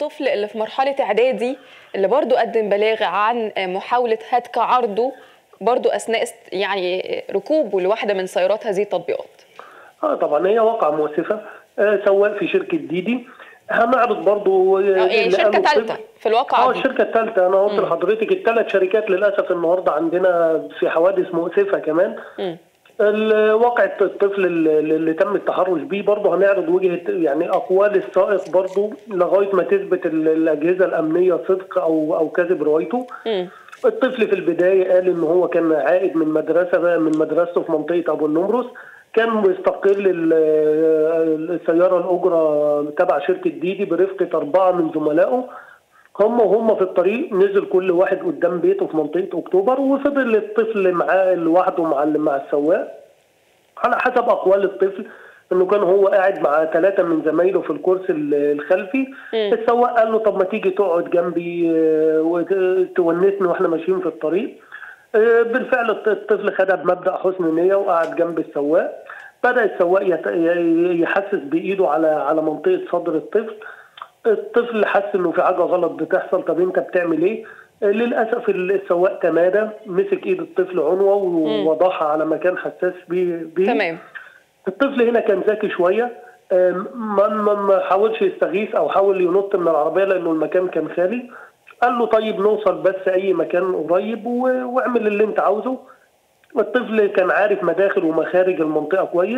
الطفل اللي في مرحله اعدادي اللي برضه قدم بلاغ عن محاوله هتك عرضه برضه اثناء يعني ركوبه لواحده من سيارات هذه التطبيقات اه طبعا هي واقعه مؤسفه آه سواء في شركه ديدي هنعرض برضه يعني شركه ثالثه في الواقع اه الشركه الثالثه انا قلت لحضرتك الثلاث شركات للاسف النهارده عندنا في حوادث مؤسفه كمان م. واقع الطفل اللي تم التحرش بيه برضه هنعرض وجهه يعني اقوال السائق برضه لغايه ما تثبت الاجهزه الامنيه صدق او او كذب روايته. م. الطفل في البدايه قال ان هو كان عائد من مدرسه من مدرسته في منطقه ابو النمرس كان مستقل السياره الاجره تبع شركه ديدي برفقه اربعه من زملائه هم وهم في الطريق نزل كل واحد قدام بيته في منطقه اكتوبر وفضل الطفل معاه لوحده مع مع السواق على حسب اقوال الطفل انه كان هو قاعد مع ثلاثه من زمايله في الكرسي الخلفي السواق قال له طب ما تيجي تقعد جنبي وتونسني واحنا ماشيين في الطريق بالفعل الطفل خدها بمبدا حسن نيه وقعد جنب السواق بدا السواق يحسس بايده على على منطقه صدر الطفل الطفل حس انه في حاجه غلط بتحصل طب انت بتعمل ايه للاسف السواق تمادى مسك ايد الطفل عنوه ووضعها على مكان حساس بيه, بيه تمام الطفل هنا كان ذكي شويه ما ما حاولش يستغيث او حاول ينط من العربيه لانه المكان كان خالي قال له طيب نوصل بس اي مكان قريب واعمل اللي انت عاوزه الطفل كان عارف مداخل ومخارج المنطقه كويس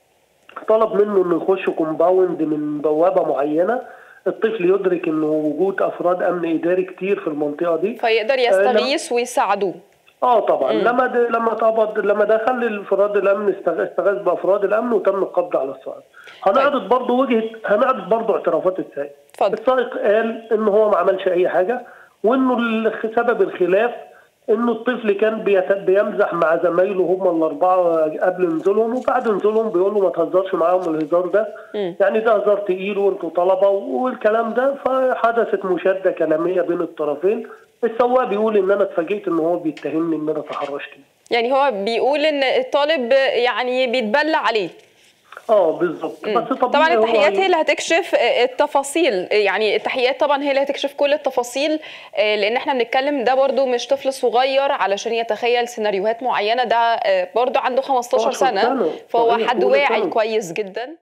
طلب منه انه يخش كومباوند من بوابه معينه الطفل يدرك انه وجود افراد امن اداري كتير في المنطقه دي فيقدر يستغيث ويساعدوه اه طبعا مم. لما د... لما طبعا لما دخل الافراد الامن استغاث بافراد الامن وتم القبض على السائق. هنعرض طيب. برضه وجهه هنعرض برضه اعترافات السائق. السائق قال ان هو ما عملش اي حاجه وانه سبب الخلاف انه الطفل كان بيمزح مع زمايله هم الاربعه قبل نزولهم وبعد نزولهم بيقول له ما تهزرش معاهم الهزار ده م. يعني ده هزار تقيل وانتوا طلبه والكلام ده فحدثت مشاده كلاميه بين الطرفين السواق بيقول ان انا اتفاجئت ان هو بيتهمني ان انا تحرشت يعني هو بيقول ان الطالب يعني بيتبلى عليه اه بالظبط بس طبعا, طبعا التحقيقات هي اللي هتكشف التفاصيل يعني التحقيقات طبعا هي اللي هتكشف كل التفاصيل لان احنا بنتكلم ده برده مش طفل صغير علشان يتخيل سيناريوهات معينه ده برده عنده 15 سنه فهو حد واعي كويس جدا